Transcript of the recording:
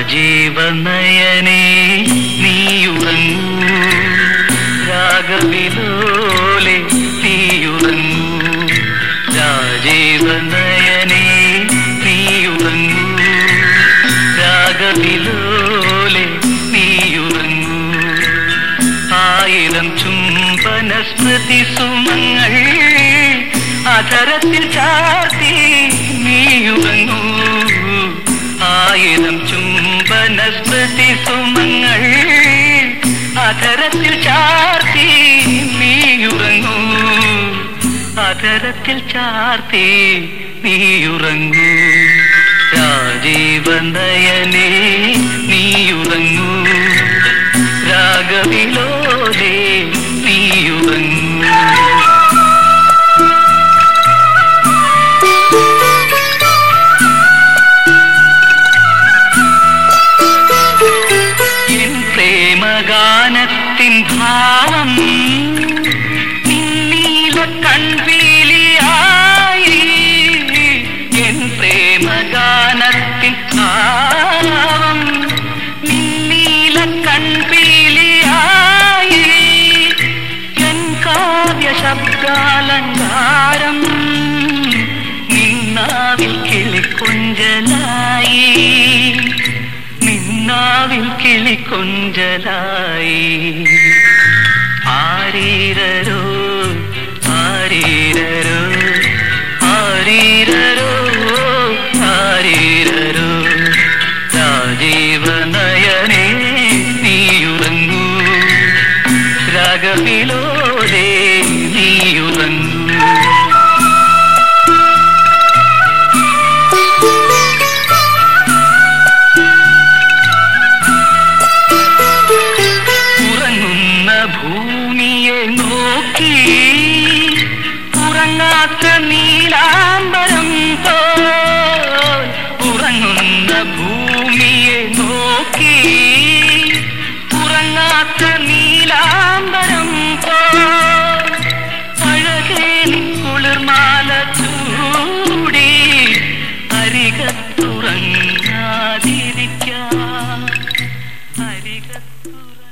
രാജീവനയനേ നീയുറങ്ങൂ രാഗവിലോലെ നീയുറങ്ങൂ രാജീവനയനേ നീയുറങ്ങൂ രാഗവിലോലെ നീയുറങ്ങൂ ആയിരം ചുംബന സ്മൃതി സുമങ്ങൾ അധരത്തിൽ ചാർത്തി നീയുറങ്ങൂ ആയിരം ചുംബന സ്മൃതി സുമങ്ങൾ അധരത്തിൽ ചാർത്തി നീയുറങ്ങൂ അധരത്തിൽ ചാർത്തി നീയുറങ്ങൂ രാജീവനയനേ നീയുറങ്ങൂ രാഗവിലോലേ നീയുറങ്ങൂ എൻ പ്രേമഗാനത്തിൻ ഭാവം നിന്നീല കൺവീലിയായി എൻ പ്രേമഗാനത്തിൻ ഭാവം നിന്നീല കൺവീലിയായി എൻ കാവ്യ ശബ്ദാലങ്കാരം നിന്നാവിൽ കിളിക്കൊഞ്ചലായി നിന്നാവിൽ കിളിക്കൊഞ്ചലായി ആരീരരോ ആരീരരോ ആരീരരോ ആരീരരോ രാജീവനയനേ നീയുറങ്ങൂ രാഗവിലോലേ നീയുറങ്ങൂ ഉറങ്ങുന്ന ഭൂമിയെ നോക്കി ഉറങ്ങാത്ത നീലാംബരം പോൽ ഉറങ്ങുന്ന ഭൂമിയെ നോക്കി ഉറങ്ങാത്ത നീലാംബരം പോൽ അഴകേ നിൻ കുളിർമാല ചൂടി അരികത്തുറങ്ങാതിരിക്കാം അരികത്തുറ